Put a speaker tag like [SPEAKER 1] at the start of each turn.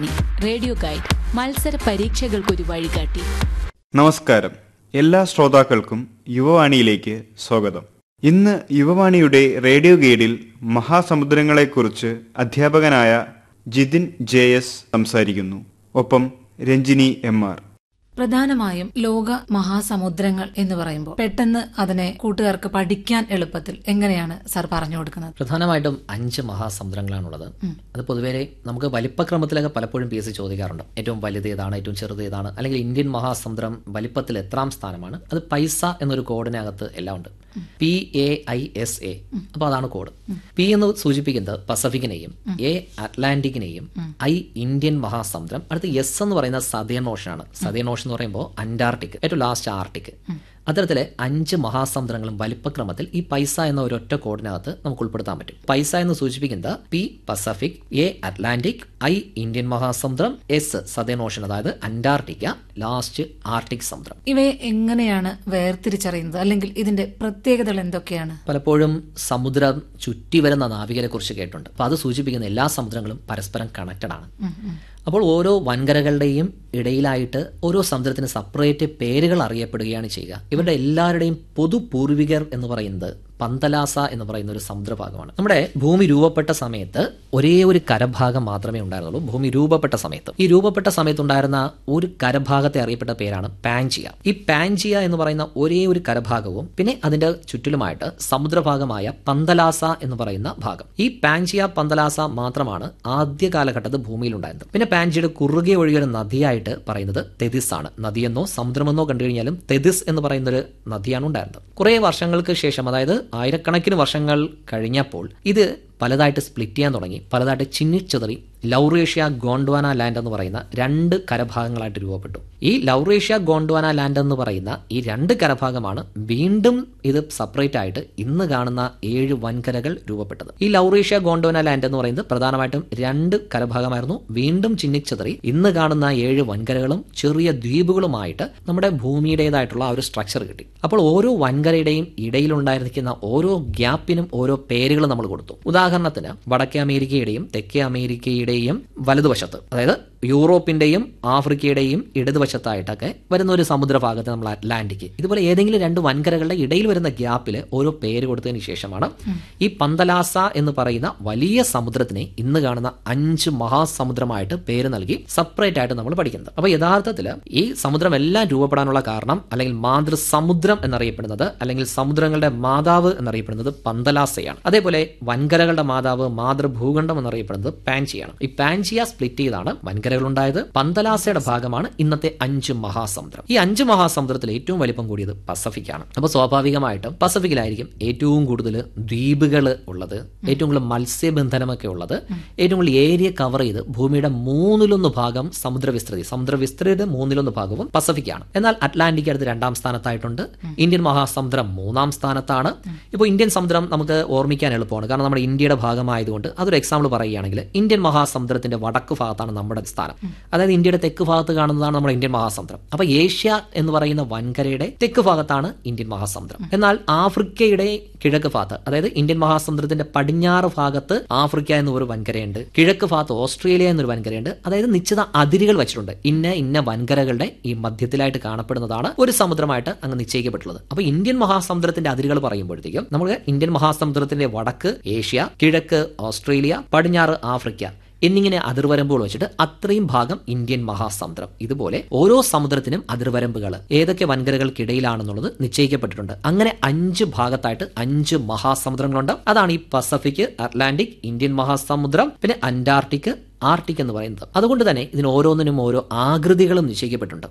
[SPEAKER 1] radio guide മത്സര പരീക്ഷകൾക്കൊരു വഴികാട്ടി
[SPEAKER 2] നമസ്കാരം എല്ലാ ശ്രോതാക്കൾക്കും യുവവാണിയിലേക്ക് സ്വാഗതം ഇന്ന് യുവവാണിയുടെ റേഡിയോ ഗൈഡിൽ മഹാസമുദ്രങ്ങളെക്കുറിച്ച് അധ്യാപകനായ ജിതിൻ ജെ എസ് സംസാരിക്കുന്നു ഒപ്പം രഞ്ജിനി എം ആർ
[SPEAKER 3] പ്രധാനമായും ലോക മഹാസമുദ്രങ്ങൾ എന്ന് പറയുമ്പോൾ പെട്ടെന്ന് അതിനെ കൂട്ടുകാർക്ക് പഠിക്കാൻ എളുപ്പത്തിൽ എങ്ങനെയാണ് സാർ പറഞ്ഞു കൊടുക്കുന്നത്
[SPEAKER 4] പ്രധാനമായിട്ടും അഞ്ച് മഹാസമുദ്രങ്ങളാണുള്ളത് അത് പൊതുവേ നമുക്ക് വലിപ്പക്രമത്തിലൊക്കെ പലപ്പോഴും പി എസ് സി ചോദിക്കാറുണ്ട് ഏറ്റവും വലുത് ഏതാണ് ഏറ്റവും ചെറുത് ഏതാണ് അല്ലെങ്കിൽ ഇന്ത്യൻ മഹാസമുദ്രം വലിപ്പത്തിൽ എത്രാം സ്ഥാനമാണ് അത് പൈസ എന്നൊരു കോഡിനകത്ത് എല്ലാം ഉണ്ട് P A I S A അപ്പൊ അതാണ് കോഡ് പി എന്ന് സൂചിപ്പിക്കുന്നത് പസഫിക്കിനെയും എ അറ്റ്ലാന്റിക്കിനെയും ഐ ഇന്ത്യൻ മഹാസമുദ്രം അടുത്ത് എസ് എന്ന് പറയുന്നത് സതേൺ ഓഷനാണ് സതേൺ ഓഷൻ എന്ന് പറയുമ്പോൾ അന്റാർട്ടിക് ഏറ്റവും ലാസ്റ്റ് ആർട്ടിക് അത്തരത്തിലെ അഞ്ച് മഹാസമുദ്രങ്ങളും വലിപ്പക്രമത്തിൽ ഈ പൈസ എന്ന ഒരൊറ്റ കോഡിനകത്ത് നമുക്ക് ഉൾപ്പെടുത്താൻ പറ്റും പൈസ എന്ന് സൂചിപ്പിക്കുന്നത് P Pacific A Atlantic I Indian മഹാസമുദ്രം എസ് സതേൺ ഓഷൻ അതായത് അന്റാർട്ടിക്ക ലാസ്റ്റ് ആർട്ടിക് സമുദ്രം
[SPEAKER 3] ഇവയെ എങ്ങനെയാണ് വേർതിരിച്ചറിയുന്നത് അല്ലെങ്കിൽ ഇതിന്റെ പ്രത്യേകതകൾ എന്തൊക്കെയാണ്
[SPEAKER 4] പലപ്പോഴും സമുദ്രം ചുറ്റി വരുന്ന നാവികരെ കുറിച്ച് കേട്ടിട്ടുണ്ട് അപ്പൊ അത് സൂചിപ്പിക്കുന്ന എല്ലാ സമുദ്രങ്ങളും പരസ്പരം കണക്റ്റഡ് ആണ് അപ്പോൾ ഓരോ വൻകരകളുടെയും ഇടയിലായിട്ട് ഓരോ സമുദ്രത്തിന് സെപ്പറേറ്റ് പേരുകൾ അറിയപ്പെടുകയാണ് ചെയ്യുക ഇവരുടെ എല്ലാവരുടെയും പൊതു പൂർവികർ എന്ന് പറയുന്നത് പന്തലാസ എന്ന് പറയുന്ന ഒരു സമുദ്രഭാഗമാണ് നമ്മുടെ ഭൂമി രൂപപ്പെട്ട സമയത്ത് ഒരേ ഒരു കരഭാഗം മാത്രമേ ഉണ്ടായിരുന്നുള്ളൂ ഭൂമി രൂപപ്പെട്ട സമയത്ത് ഈ രൂപപ്പെട്ട സമയത്ത് ഉണ്ടായിരുന്ന ഒരു കരഭാഗത്തെ അറിയപ്പെട്ട പേരാണ് പാൻജിയ ഈ പാൻജിയ എന്ന് പറയുന്ന ഒരേ ഒരു കരഭാഗവും പിന്നെ അതിന്റെ ചുറ്റിലുമായിട്ട് സമുദ്രഭാഗമായ പന്തലാസ എന്ന് പറയുന്ന ഭാഗം ഈ പാൻജിയ പന്തലാസ മാത്രമാണ് ആദ്യ കാലഘട്ടത്തിൽ ഭൂമിയിൽ ഉണ്ടായിരുന്നത് പിന്നെ പാൻജിയുടെ കുറുകെ ഒഴുകിയ ഒരു നദിയായിട്ട് പറയുന്നത് തെതിസ് ആണ് നദിയെന്നോ സമുദ്രമെന്നോ കണ്ടു കഴിഞ്ഞാലും തെതിസ് എന്ന് പറയുന്ന ഒരു നദിയാണ് ഉണ്ടായിരുന്നത് കുറെ വർഷങ്ങൾക്ക് ശേഷം അതായത് ആയിരക്കണക്കിന് വർഷങ്ങൾ കഴിഞ്ഞപ്പോൾ ഇത് പലതായിട്ട് സ്പ്ലിറ്റ് ചെയ്യാൻ തുടങ്ങി പലതായിട്ട് ചിന്നിച്ചെതറി ലൗറേഷ്യ ഗോണ്ട്വാന ലാൻഡ് എന്ന് പറയുന്ന രണ്ട് കരഭാഗങ്ങളായിട്ട് രൂപപ്പെട്ടു ഈ ലൗറേഷ്യ ഗോണ്ട്വാന ലാൻഡ് എന്ന് പറയുന്ന ഈ രണ്ട് കരഭാഗമാണ് വീണ്ടും ഇത് സെപ്പറേറ്റ് ആയിട്ട് ഇന്ന് കാണുന്ന ഏഴ് വൻകരകൾ രൂപപ്പെട്ടത് ഈ ലൗറേഷ്യ ഗോണ്ട്വാന ലാൻഡ് എന്ന് പറയുന്നത് പ്രധാനമായിട്ടും രണ്ട് കരഭാഗമായിരുന്നു വീണ്ടും ചിന്നിച്ചെതറി ഇന്ന് കാണുന്ന ഏഴ് വൻകരകളും ചെറിയ ദ്വീപുകളുമായിട്ട് നമ്മുടെ ഭൂമിയുടേതായിട്ടുള്ള ആ ഒരു സ്ട്രക്ചർ കിട്ടി അപ്പോൾ ഓരോ വൻകരയുടെയും ഇടയിലുണ്ടായിരിക്കുന്ന ഓരോ ഗ്യാപ്പിനും ഓരോ പേരുകൾ നമ്മൾ കൊടുത്തു ഉദാഹരണത്തിന് വടക്കേ അമേരിക്കയുടെയും തെക്കേ അമേരിക്കയുടെയും വലതുവശത്ത് അതായത് യൂറോപ്പിന്റെയും ആഫ്രിക്കയുടെയും ഇടതുവശത്തായിട്ടൊക്കെ വരുന്ന ഒരു സമുദ്രഭാഗത്ത് നമ്മൾ അറ്റ്ലാന്റിക് ഇതുപോലെ ഏതെങ്കിലും രണ്ട് വൻകരകളുടെ ഇടയിൽ വരുന്ന ഗ്യാപ്പിൽ ഓരോ പേര് കൊടുത്തതിന് ശേഷമാണ് ഈ പന്തലാസ എന്ന് പറയുന്ന വലിയ സമുദ്രത്തിനെ ഇന്ന് കാണുന്ന അഞ്ച് മഹാസമുദ്രമായിട്ട് പേര് നൽകി സെപ്പറേറ്റ് ആയിട്ട് നമ്മൾ പഠിക്കുന്നത് അപ്പൊ യഥാർത്ഥത്തിൽ ഈ സമുദ്രം എല്ലാം രൂപപ്പെടാനുള്ള കാരണം അല്ലെങ്കിൽ മാതൃസമുദ്രം എന്നറിയപ്പെടുന്നത് അല്ലെങ്കിൽ സമുദ്രങ്ങളുടെ മാതാവ് എന്നറിയപ്പെടുന്നത് പന്തലാസയാണ് അതേപോലെ വൻകരകളുടെ മാതാവ് മാതൃഭൂഖണ്ഡം എന്നറിയപ്പെടുന്നത് പാൻജിയാണ് ഈ പാൻജിയ സ്പ്ലിറ്റ് ചെയ്താണ് വൻകരകൾ ഉണ്ടായത് പന്തലാസയുടെ ഭാഗമാണ് ഇന്നത്തെ അഞ്ച് മഹാസമുദ്രം ഈ അഞ്ച് മഹാസമുദ്രത്തിൽ ഏറ്റവും വലിപ്പം കൂടിയത് പസഫിക് ആണ് അപ്പൊ സ്വാഭാവികമായിട്ടും പസഫിക്കിലായിരിക്കും ഏറ്റവും കൂടുതൽ ദ്വീപുകൾ ഉള്ളത് ഏറ്റവും കൂടുതൽ മത്സ്യബന്ധനമൊക്കെ ഉള്ളത് ഏറ്റവും കൂടുതൽ ഏരിയ കവർ ചെയ്ത് ഭൂമിയുടെ മൂന്നിലൊന്ന് ഭാഗം സമുദ്ര വിസ്തൃതി സമുദ്ര വിസ്തൃതിയുടെ മൂന്നിലൊന്ന് ഭാഗവും പസഫിക്കാണ് എന്നാൽ അറ്റ്ലാന്റിക് അടുത്ത് രണ്ടാം സ്ഥാനത്തായിട്ടുണ്ട് ഇന്ത്യൻ മഹാസമുദ്രം മൂന്നാം സ്ഥാനത്താണ് ഇപ്പോൾ ഇന്ത്യൻ സമുദ്രം നമുക്ക് ഓർമ്മിക്കാൻ എളുപ്പമാണ് കാരണം നമ്മുടെ ഇന്ത്യയുടെ ഭാഗമായതുകൊണ്ട് അതൊരു എക്സാമ്പിൾ പറയുകയാണെങ്കിൽ ഇന്ത്യൻ മഹാസമുദ്രത്തിന്റെ വടക്ക് ഭാഗത്താണ് നമ്മുടെ സ്ഥാനം അതായത് ഇന്ത്യയുടെ തെക്ക് ഭാഗത്ത് കാണുന്നതാണ് നമ്മുടെ ഇന്ത്യൻ മഹാസമുദ്രം അപ്പൊ ഏഷ്യ എന്ന് പറയുന്ന വൻകരയുടെ തെക്ക് ഭാഗത്താണ് ഇന്ത്യൻ മഹാസമുദ്രം എന്നാൽ ആഫ്രിക്കയുടെ കിഴക്ക് ഭാഗത്ത് അതായത് ഇന്ത്യൻ മഹാസമുദ്രത്തിന്റെ പടിഞ്ഞാറ് ഭാഗത്ത് ആഫ്രിക്ക എന്ന ഒരു വൻകരയുണ്ട് കിഴക്ക് ഭാഗത്ത് ഓസ്ട്രേലിയ എന്നൊരു വൻകരയുണ്ട് അതായത് നിശ്ചിത അതിരുകൾ വെച്ചിട്ടുണ്ട് ഇന്ന ഇന്ന വൻകരകളുടെ ഈ മധ്യത്തിലായിട്ട് കാണപ്പെടുന്നതാണ് ഒരു സമുദ്രമായിട്ട് അങ്ങ് നിശ്ചയിക്കപ്പെട്ടുള്ളത് അപ്പൊ ഇന്ത്യൻ മഹാസമുദ്രത്തിന്റെ അതിരുകൾ പറയുമ്പോഴത്തേക്കും നമുക്ക് ഇന്ത്യൻ മഹാസമുദ്രത്തിന്റെ വടക്ക് ഏഷ്യ കിഴക്ക് ഓസ്ട്രേലിയ പടിഞ്ഞാറ് ആഫ്രിക്ക എന്നിങ്ങനെ അതിർവരമ്പുകൾ വെച്ചിട്ട് അത്രയും ഭാഗം ഇന്ത്യൻ മഹാസമുദ്രം ഇതുപോലെ ഓരോ സമുദ്രത്തിനും അതിർവരമ്പുകൾ ഏതൊക്കെ വൻകരകൾക്കിടയിലാണെന്നുള്ളത് നിശ്ചയിക്കപ്പെട്ടിട്ടുണ്ട് അങ്ങനെ അഞ്ച് ഭാഗത്തായിട്ട് അഞ്ച് മഹാസമുദ്രങ്ങളുണ്ട് അതാണ് ഈ പസഫിക് അറ്റ്ലാന്റിക് ഇന്ത്യൻ മഹാസമുദ്രം പിന്നെ അന്റാർട്ടിക് ആർട്ടിക് എന്ന് പറയുന്നത് അതുകൊണ്ട് തന്നെ ഇതിന് ഓരോന്നിനും ഓരോ ആകൃതികളും നിശ്ചയിക്കപ്പെട്ടിട്ടുണ്ട്